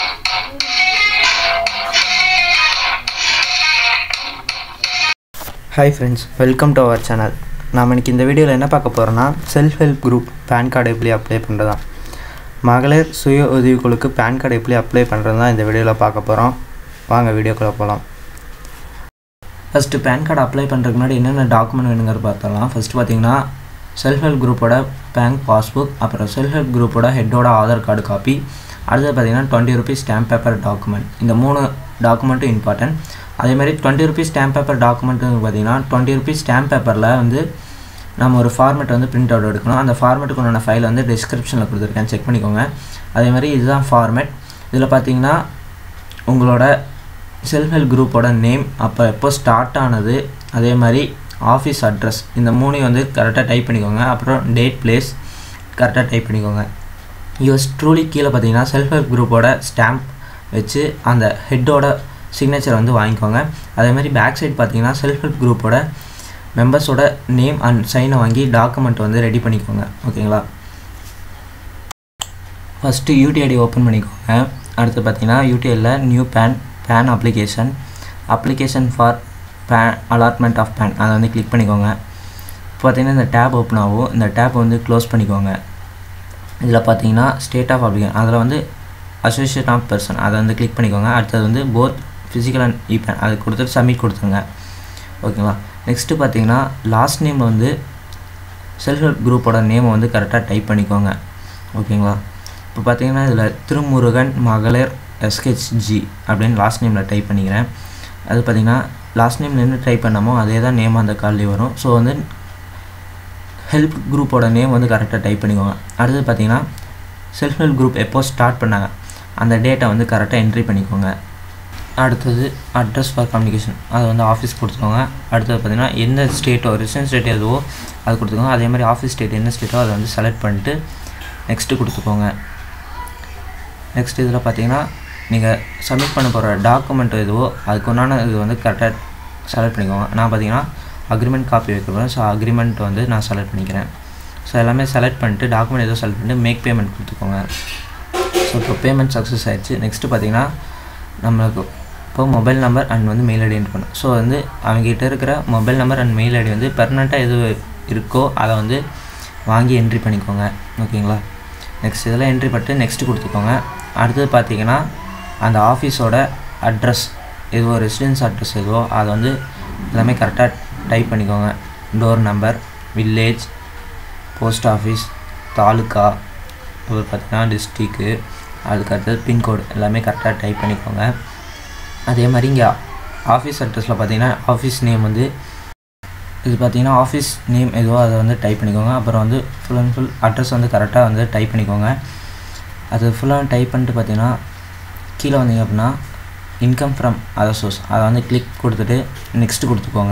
hi friends welcome to our channel நாம் இன்னைக்கு இந்த வீடியோவில் என்ன பார்க்க போகிறோன்னா self help group pan card எப்படி அப்ளை பண்ணுறதா மகளிர் சுய உதவிக்குழுக்கு பேன் கார்டு எப்படி அப்ளை பண்ணுறது தான் இந்த வீடியோவில் பார்க்க போகிறோம் வாங்க வீடியோக்குள்ளே போகலாம் ஃபஸ்ட்டு பேன் கார்டு அப்ளை பண்ணுறதுக்கு முன்னாடி என்னென்ன டாக்குமெண்ட் வேணுங்கிற பார்த்தலாம் ஃபஸ்ட்டு பார்த்தீங்கன்னா செல்ஃப் ஹெல்ப் குரூப்போட பேங்க் பாஸ்புக் அப்புறம் செல்ஃப் ஹெல்ப் குரூப்போட ஹெட்டோட ஆதார் கார்டு காப்பி அடுத்தது பார்த்தீங்கன்னா twenty rupees stamp paper document இந்த மூணு டாக்குமெண்ட்டும் இம்பார்ட்டன்ட் அதேமாதிரி twenty rupees stamp paper document பார்த்தீங்கன்னா டுவெண்ட்டி ருபீஸ் ஸ்டாம்ப் பேப்பரில் வந்து நம்ம ஒரு ஃபார்மெட் வந்து பிரிண்ட் அவுட் எடுக்கணும் அந்த ஃபார்மெட்டுக்கு உண்டான ஃபைல் வந்து டிஸ்கிரிப்ஷனில் கொடுத்துருக்கேன் செக் பண்ணிக்கோங்க அதே மாதிரி இதுதான் ஃபார்மெட் இதில் பார்த்தீங்கன்னா உங்களோட செல்ஃப் ஹெல்ப் குரூப்போட நேம் அப்போ எப்போ ஸ்டார்ட் ஆனது அதே மாதிரி ஆஃபீஸ் அட்ரஸ் இந்த மூணையும் வந்து கரெக்டாக டைப் பண்ணிக்கோங்க அப்புறம் டேட் பிளேஸ் கரெக்டாக டைப் பண்ணிக்கோங்க யூஎஸ் ட்ரூலி கீழே பார்த்தீங்கன்னா செல்ஃப் ஹெல்ப் குரூப்போட ஸ்டாம்ப் வச்சு அந்த ஹெட்டோட சிக்னேச்சர் வந்து வாங்கிக்கோங்க அதே மாதிரி பேக் சைடு பார்த்தீங்கன்னா செல்ஃப் ஹெல்ப் குரூப்போட மெம்பர்ஸோட நேம் அண்ட் சைனை வாங்கி டாக்குமெண்ட் வந்து ரெடி பண்ணிக்கோங்க ஓகேங்களா ஃபஸ்ட்டு யூடிஐடி ஓப்பன் பண்ணிக்கோங்க அடுத்து பார்த்தீங்கன்னா யூடிஐயில் new PAN PAN application application for PAN allotment of PAN அதை வந்து கிளிக் பண்ணிக்கோங்க இப்போ பார்த்தீங்கன்னா இந்த டேப் ஓப்பன் ஆகும் இந்த டேப் வந்து க்ளோஸ் பண்ணிக்கோங்க இதில் பார்த்தீங்கன்னா ஸ்டேட் ஆஃப் அப்ளிகேஷன் அதில் வந்து அசோசியேட் ஆஃப் பர்சன் அதை வந்து கிளிக் பண்ணிக்கோங்க அடுத்தது வந்து போத் ஃபிசிக்கல் அண்ட் இபேன் அது கொடுத்துட்டு சப்மிட் கொடுத்துருங்க ஓகேங்களா நெக்ஸ்ட்டு பார்த்தீங்கன்னா லாஸ்ட் நேம் வந்து செல்ஃப் ஹெல்ப் குரூப்போட நேமை வந்து கரெக்டாக டைப் பண்ணிக்கோங்க ஓகேங்களா இப்போ பார்த்தீங்கன்னா இதில் திருமுருகன் மகளிர் எஸ்ஹெச்ஜி அப்படின்னு லாஸ்ட் நேமில் டைப் பண்ணிக்கிறேன் அது பார்த்தீங்கன்னா லாஸ்ட் நேம் என்ன டைப் பண்ணமோ அதே தான் நேம் அந்த கால்லேயே வரும் ஸோ வந்து ஹெல்ப் குரூப்போட நேம் வந்து கரெக்டாக டைப் பண்ணிக்கோங்க அடுத்தது பார்த்தீங்கன்னா செல்ஃப் ஹெல்ப் குரூப் எப்போ ஸ்டார்ட் பண்ணாங்க அந்த டேட்டை வந்து கரெக்டாக என்ட்ரி பண்ணிக்கோங்க அடுத்தது அட்ரஸ் ஃபார் கம்யூனிகேஷன் அதை வந்து ஆஃபீஸ் கொடுத்துக்கோங்க அடுத்தது பார்த்திங்கன்னா எந்த ஸ்டேட்டோ ரெசிடென்ட் ஸ்டேட் எதுவோ அது கொடுத்துக்கோங்க அதே மாதிரி ஆஃபீஸ் ஸ்டேட் என்ன ஸ்டேட்டோ அதை வந்து செலக்ட் பண்ணிட்டு நெக்ஸ்ட்டு கொடுத்துக்கோங்க நெக்ஸ்ட் இதில் பார்த்தீங்கன்னா நீங்கள் சப்மிட் பண்ண போகிற டாக்குமெண்ட் எதுவோ அதுக்கு உண்டான இது வந்து கரெக்டாக செலக்ட் பண்ணிக்கோங்க நான் பார்த்தீங்கன்னா அக்ரிமெண்ட் காப்பி வைக்க போகிறேன் ஸோ அக்ரிமெண்ட் வந்து நான் செலக்ட் பண்ணிக்கிறேன் ஸோ எல்லாமே செலக்ட் பண்ணிட்டு டாக்குமெண்ட் எதுவும் செலக்ட் பண்ணிட்டு மேக் பேமெண்ட் கொடுத்துக்கோங்க ஸோ இப்போ பேமெண்ட் சக்ஸஸ் ஆகிடுச்சு நெக்ஸ்ட்டு பார்த்தீங்கன்னா நம்மளுக்கு இப்போ மொபைல் நம்பர் அண்ட் வந்து மெயில் ஐடி என்ட்ரு பண்ணும் ஸோ வந்து அவங்ககிட்ட இருக்கிற mobile number and mail ID வந்து பெர்மனெண்ட்டாக எது இருக்கோ அதை வந்து வாங்கி என்ட்ரி பண்ணிக்கோங்க ஓகேங்களா நெக்ஸ்ட் இதெல்லாம் என்ட்ரி பண்ணிட்டு நெக்ஸ்ட்டு கொடுத்துக்கோங்க அடுத்தது பார்த்தீங்கன்னா அந்த ஆஃபீஸோட அட்ரஸ் எதுவோ ரெசிடென்ஸ் அட்ரஸ் எதுவோ அதை வந்து எல்லாமே கரெக்டாக டைப் பண்ணிக்கோங்க door number village post office taluka அப்புறம் பார்த்தீங்கன்னா டிஸ்ட்ரிக்கு அதுக்கு அடுத்தது பின்கோடு எல்லாமே கரெக்டாக டைப் பண்ணிக்கோங்க அதே மாதிரி இங்கே ஆஃபீஸ் அட்ரஸில் பார்த்தீங்கன்னா ஆஃபீஸ் நேம் வந்து இது பார்த்தீங்கன்னா ஆஃபீஸ் நேம் எதுவோ அதை வந்து டைப் பண்ணிக்கோங்க அப்புறம் வந்து ஃபுல் அண்ட் ஃபுல் அட்ரஸ் வந்து கரெக்டாக வந்து டைப் பண்ணிக்கோங்க அது ஃபுல்லாக டைப் பண்ணிட்டு பார்த்தீங்கன்னா கீழே வந்தீங்க அப்படின்னா இன்கம் ஃப்ரம் அதர் சோர்ஸ் அதை வந்து கிளிக் கொடுத்துட்டு நெக்ஸ்ட்டு கொடுத்துக்கோங்க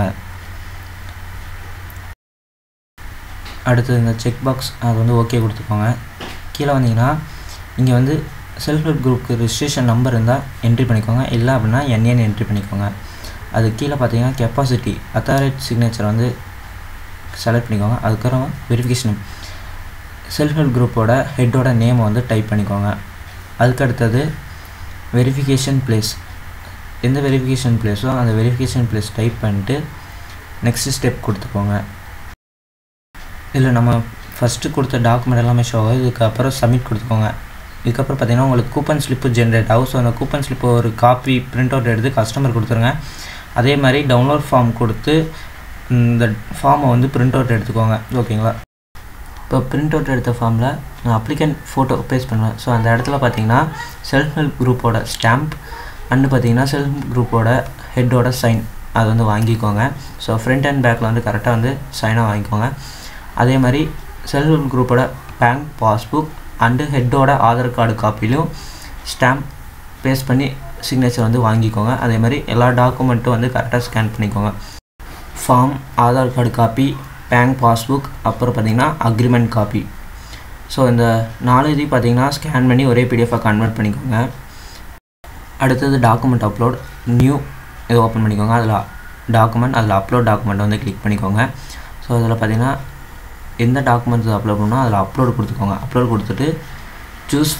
அடுத்தது இந்த செக் பாக்ஸ் அது வந்து ஓகே கொடுத்துக்கோங்க கீழே வந்தீங்கன்னா இங்கே வந்து செல்ஃப் ஹெல்ப் குரூப்புக்கு ரிஜிஸ்ட்ரேஷன் நம்பர் இருந்தால் என்ட்ரி பண்ணிக்கோங்க இல்லை அப்படின்னா என்ஏன்னு என்ட்ரி பண்ணிக்கோங்க அது கீழே பார்த்தீங்கன்னா கெப்பாசிட்டி அத்தாரிட்டி சிக்னேச்சர் வந்து செலக்ட் பண்ணிக்கோங்க அதுக்கப்புறம் வெரிஃபிகேஷன் செல்ஃப் ஹெல்ப் குரூப்போட ஹெட்டோட நேமை வந்து டைப் பண்ணிக்கோங்க அதுக்கு அடுத்தது வெரிஃபிகேஷன் பிளேஸ் எந்த வெரிஃபிகேஷன் பிளேஸோ அந்த வெரிஃபிகேஷன் பிளேஸ் டைப் பண்ணிட்டு நெக்ஸ்ட் ஸ்டெப் கொடுத்துக்கோங்க இதில் நம்ம ஃபஸ்ட்டு கொடுத்த டாக்குமெண்ட் எல்லாமே ஷோ ஆகும் இதுக்கப்புறம் சப்மிட் கொடுத்துக்கோங்க இதுக்கப்புறம் பார்த்தீங்கன்னா உங்களுக்கு கூப்பன் ஸ்லிப்பு ஜென்ரேட் ஆகும் ஸோ அந்த கூப்பன் ஸ்லிப்பு ஒரு காப்பி பிரிண்ட் அவுட் எடுத்து கஸ்டமர் கொடுத்துருங்க அதே மாதிரி டவுன்லோட் ஃபார்ம் கொடுத்து இந்த ஃபார்மை வந்து பிரிண்ட் அவுட் எடுத்துக்கோங்க ஓகேங்களா இப்போ பிரிண்ட் அவுட் எடுத்த ஃபார்மில் நான் அப்ளிகண்ட் ஃபோட்டோ பேஸ்ட் பண்ணுவேன் ஸோ அந்த இடத்துல பார்த்தீங்கன்னா செல்ஃப் ஹெல்ப் குரூப்போட ஸ்டாம்ப் அண்டு பார்த்தீங்கன்னா செல்ஃப் குரூப்போட ஹெட்டோட சைன் அதை வந்து வாங்கிக்கோங்க ஸோ ஃப்ரண்ட் அண்ட் பேக்கில் வந்து கரெக்டாக வந்து சைனாக வாங்கிக்கோங்க அதே மாதிரி செல்ஃப் ஹெல்ப் குரூப்போட பேங்க் பாஸ்புக் அண்டு ஹெட்டோட ஆதார் கார்டு காப்பிலையும் ஸ்டாம்ப் பேஸ்ட் பண்ணி சிக்னேச்சர் வந்து வாங்கிக்கோங்க அதே மாதிரி எல்லா டாக்குமெண்ட்டும் வந்து கரெக்டாக ஸ்கேன் பண்ணிக்கோங்க form Aadhaar card copy bank passbook அப்புறம் பார்த்திங்கன்னா அக்ரிமெண்ட் காப்பி ஸோ இந்த நாலு இது பார்த்திங்கன்னா ஸ்கேன் பண்ணி ஒரே பிடிஎஃபாக கன்வெர்ட் பண்ணிக்கோங்க அடுத்தது டாக்குமெண்ட் அப்லோட் நியூ இதை ஓப்பன் பண்ணிக்கோங்க அதில் டாக்குமெண்ட் அதில் அப்லோட் டாக்குமெண்ட் வந்து கிளிக் பண்ணிக்கோங்க ஸோ அதில் பார்த்திங்கன்னா எந்த டாக்குமெண்ட்ஸ் அப்லோட் பண்ணால் அதில் அப்லோட் கொடுத்துக்கோங்க அப்லோட் கொடுத்துட்டு சூஸ் ஃபைல்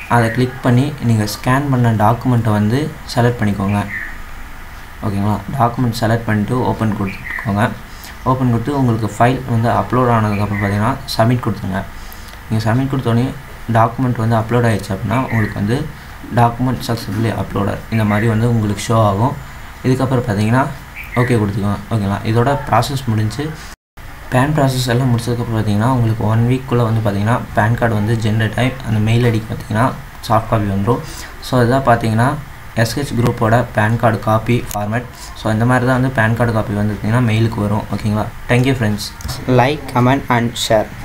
அதை கிளிக் பண்ணி நீங்கள் ஸ்கேன் பண்ண டாக்குமெண்ட்டை வந்து செலக்ட் பண்ணிக்கோங்க ஓகேங்களா டாக்குமெண்ட் செலக்ட் பண்ணிட்டு ஓப்பன் கொடுத்துக்கோங்க ஓப்பன் கொடுத்து உங்களுக்கு ஃபைல் வந்து அப்லோட் ஆனதுக்கப்புறம் பார்த்தீங்கன்னா சப்மிட் கொடுத்துருங்க நீங்கள் சப்மிட் கொடுத்தோடனே டாக்குமெண்ட் வந்து அப்லோட் ஆயிடுச்சு அப்படின்னா உங்களுக்கு வந்து டாக்குமெண்ட் சக்ஸஸ்ஃபுல்லி அப்லோடர் இந்த மாதிரி வந்து உங்களுக்கு ஷோ ஆகும் இதுக்கப்புறம் பார்த்தீங்கன்னா ஓகே கொடுத்துக்கோங்க ஓகேங்களா இதோட ப்ராசஸ் முடிஞ்சு பேன் ப்ராசஸ் எல்லாம் முடிச்சதுக்கப்புறம் பார்த்தீங்கன்னா உங்களுக்கு ஒன் வீக்குள்ளே வந்து பார்த்தீங்கன்னா பேன் கார்டு வந்து ஜென்ரேட் ஆகி அந்த மெயில் ஐடிக்கு பார்த்தீங்கன்னா சாஃப்ட் காப்பி வந்துடும் ஸோ இதான் பார்த்தீங்கன்னா எஸ்ஹெச் குரூப்போட PAN card copy format so இந்த மாதிரி தான் வந்து பேன் கார்டு காப்பி வந்து பார்த்தீங்கன்னா மெயிலுக்கு வரும் ஓகேங்களா thank you friends like comment and share